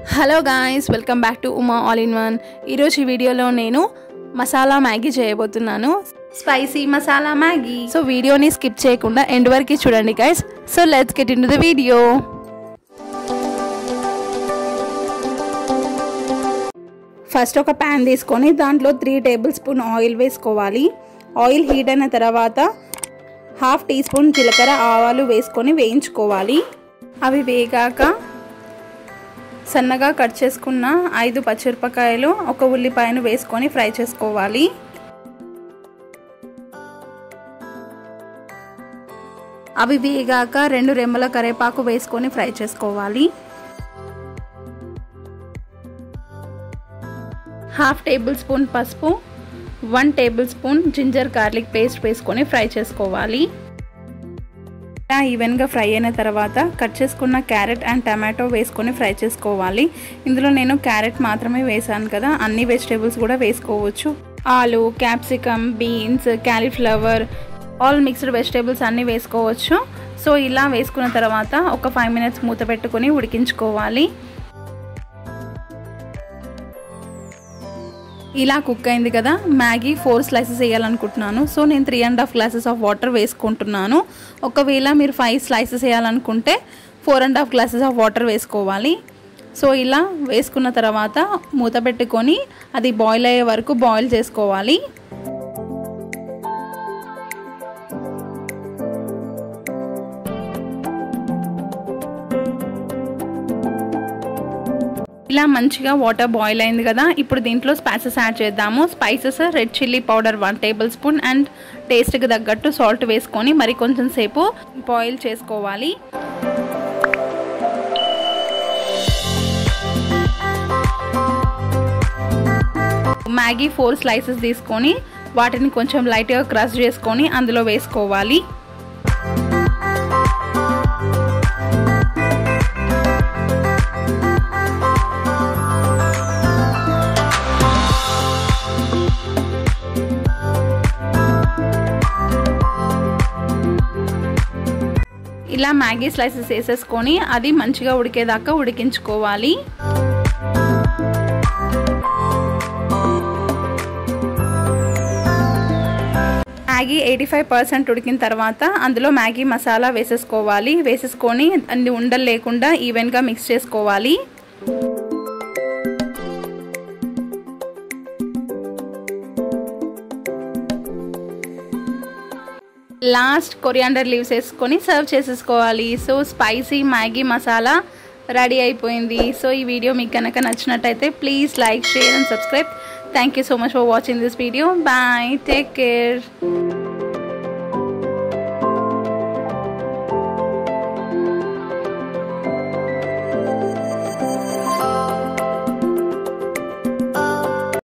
hello guys welcome back to Uma all in one ఈరోజు ఈ వీడియోలో నేను మసాలా మ్యాగీ చేయబోతున్నాను స్పైసీ మసాలా మ్యాగీ సో వీడియోని స్కిప్ చేయకుండా ఎండ్ వరకు చూడండి guys so let's get into the video first ఒక ప్యాన్ తీసుకొని దాంట్లో త్రీ టేబుల్ స్పూన్ ఆయిల్ వేసుకోవాలి ఆయిల్ హీట్ అయిన తర్వాత హాఫ్ టీ స్పూన్ జీలకర్ర ఆవాలు వేసుకొని వేయించుకోవాలి అవి వేగాక సన్నగా కట్ చేసుకున్న ఐదు పచ్చిమిరపకాయలు ఒక ఉల్లిపాయను వేసుకొని ఫ్రై చేసుకోవాలి అవి వేగాక రెండు రెమ్మల కరేపాకు వేసుకొని ఫ్రై చేసుకోవాలి హాఫ్ టేబుల్ స్పూన్ పసుపు one tablespoon ginger garlic paste వేసుకొని ఫ్రై చేసుకోవాలి ఈవెన్గా ఫ్రై అయిన తర్వాత కట్ చేసుకున్న క్యారెట్ అండ్ టమాటో వేసుకొని ఫ్రై చేసుకోవాలి ఇందులో నేను క్యారెట్ మాత్రమే వేసాను కదా అన్ని వెజిటేబుల్స్ కూడా వేసుకోవచ్చు ఆలు capsicum beans cauliflower all mixed vegetables అన్నీ వేసుకోవచ్చు సో ఇలా వేసుకున్న తర్వాత ఒక ఫైవ్ మినిట్స్ మూత పెట్టుకొని ఉడికించుకోవాలి ఇలా కుక్ అయింది కదా మ్యాగీ ఫోర్ స్లైసెస్ వేయాలనుకుంటున్నాను సో నేను three and half glasses of water వేసుకుంటున్నాను ఒకవేళ మీరు ఫైవ్ స్లైసెస్ వేయాలనుకుంటే four and half glasses of water వేసుకోవాలి సో ఇలా వేసుకున్న తర్వాత మూత పెట్టుకొని అది బాయిల్ అయ్యే వరకు బాయిల్ చేసుకోవాలి ఇలా మంచిగా వాటర్ బాయిల్ అయింది కదా ఇప్పుడు దీంట్లో స్పైసెస్ యాడ్ చేద్దాము spices red chilli powder one tablespoon and టేస్ట్కి తగ్గట్టు సాల్ట్ వేసుకొని మరి కొంచెం సేపు బాయిల్ చేసుకోవాలి మ్యాగీ ఫోర్ స్లైసెస్ తీసుకొని వాటిని కొంచెం లైట్గా క్రష్ చేసుకొని అందులో వేసుకోవాలి ఇలా మ్యాగీ స్లైసెస్ వేసేసుకొని అది మంచిగా ఉడికేదాకా ఉడికించుకోవాలి మ్యాగీ ఎయిటీ ఫైవ్ పర్సెంట్ ఉడికిన తర్వాత అందులో మ్యాగీ మసాలా వేసేసుకోవాలి వేసేసుకొని అన్ని ఉండలు లేకుండా ఈవెన్గా మిక్స్ చేసుకోవాలి లాస్ట్ కొరియాండర్ లీవ్స్ వేసుకొని సర్వ్ చేసేసుకోవాలి so spicy Maggi masala ready అయిపోయింది సో ఈ వీడియో మీకు కనుక నచ్చినట్టయితే please like share and subscribe thank you so much for watching this video bye take care